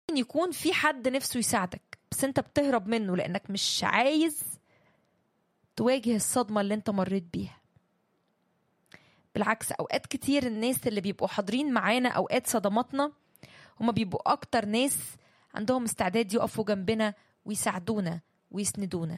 يكون في حد نفسه يساعدك بس انت بتهرب منه لانك مش عايز تواجه الصدمة اللي انت مريت بيها بالعكس اوقات كتير الناس اللي بيبقوا حاضرين معانا اوقات صدماتنا هما بيبقوا اكتر ناس عندهم استعداد يقفوا جنبنا ويساعدونا ويسندونا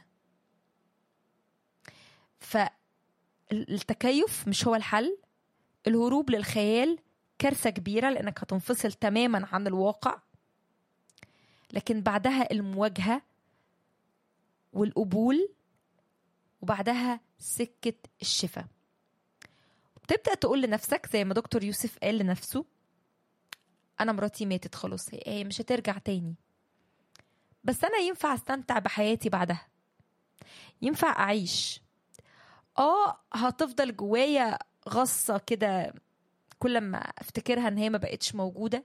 فالتكيف مش هو الحل الهروب للخيال كارثة كبيرة لأنك هتنفصل تماما عن الواقع لكن بعدها المواجهة والقبول وبعدها سكة الشفاء بتبدأ تقول لنفسك زي ما دكتور يوسف قال لنفسه أنا مراتي ماتت خلاص هي مش هترجع تاني بس أنا ينفع أستمتع بحياتي بعدها ينفع أعيش آه هتفضل جوايا غصة كده كل ما افتكرها ان هي ما بقتش موجودة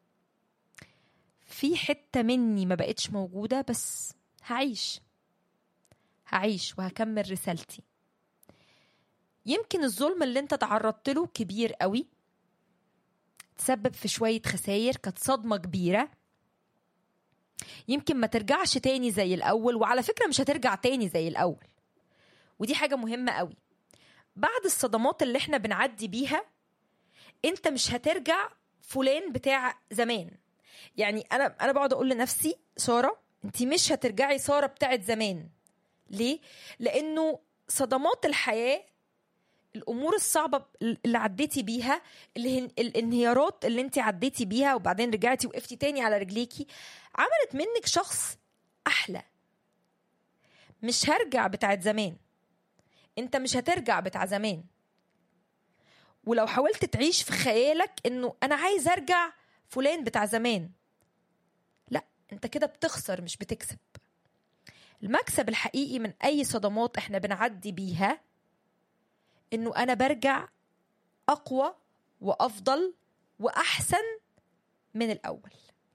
في حتة مني ما بقتش موجودة بس هعيش هعيش وهكمل رسالتي يمكن الظلم اللي انت تعرضت له كبير قوي تسبب في شوية خساير كانت صدمة كبيرة يمكن ما ترجعش تاني زي الأول وعلى فكرة مش هترجع تاني زي الأول ودي حاجة مهمة قوي بعد الصدمات اللي احنا بنعدي بيها انت مش هترجع فلان بتاع زمان يعني انا انا بقعد اقول لنفسي ساره انت مش هترجعي ساره بتاعت زمان ليه لانه صدمات الحياه الامور الصعبه اللي عديتي بيها اللي الانهيارات اللي انت عديتي بيها وبعدين رجعتي وقفتي تاني على رجليكي عملت منك شخص احلى مش هرجع بتاعت زمان انت مش هترجع بتاع زمان ولو حاولت تعيش في خيالك انه انا عايز ارجع فلان بتاع زمان لا انت كده بتخسر مش بتكسب المكسب الحقيقي من اي صدمات احنا بنعدي بيها انه انا برجع اقوى وافضل واحسن من الاول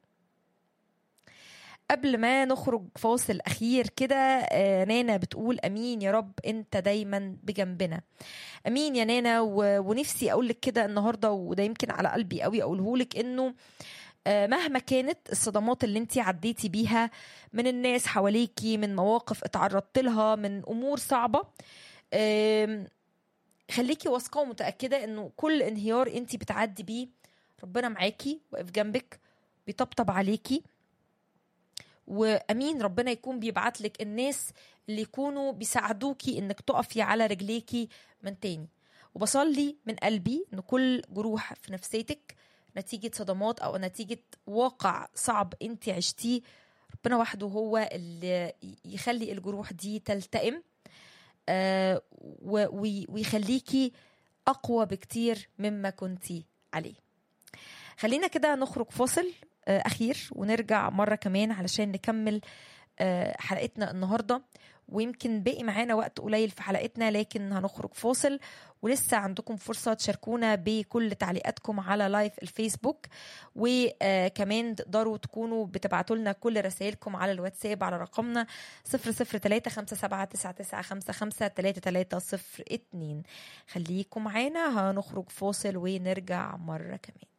قبل ما نخرج فاصل اخير كده آه نانا بتقول امين يا رب انت دايما بجنبنا امين يا نانا و... ونفسي اقول لك كده النهارده وده يمكن على قلبي قوي اقوله لك انه آه مهما كانت الصدمات اللي انت عديتي بيها من الناس حواليكي من مواقف اتعرضت لها من امور صعبه آه خليكي واثقه ومتاكده انه كل انهيار انت بتعدي بيه ربنا معاكي واقف جنبك بيطبطب عليكي وامين ربنا يكون بيبعت لك الناس اللي يكونوا بيساعدوكي انك تقفي على رجليكي من تاني وبصلي من قلبي ان كل جروح في نفسيتك نتيجة صدمات او نتيجة واقع صعب انت عشتيه ربنا وحده هو اللي يخلي الجروح دي تلتئم آه ويخليكي اقوى بكتير مما كنتي عليه خلينا كده نخرج فاصل اخير ونرجع مره كمان علشان نكمل حلقتنا النهارده ويمكن باقي معانا وقت قليل في حلقتنا لكن هنخرج فاصل ولسه عندكم فرصة تشاركونا بكل تعليقاتكم على لايف الفيسبوك وكمان تقدروا تكونوا بتبعتوا لنا كل رسائلكم على الواتساب على رقمنا 003 خليكم معانا هنخرج فاصل ونرجع مرة كمان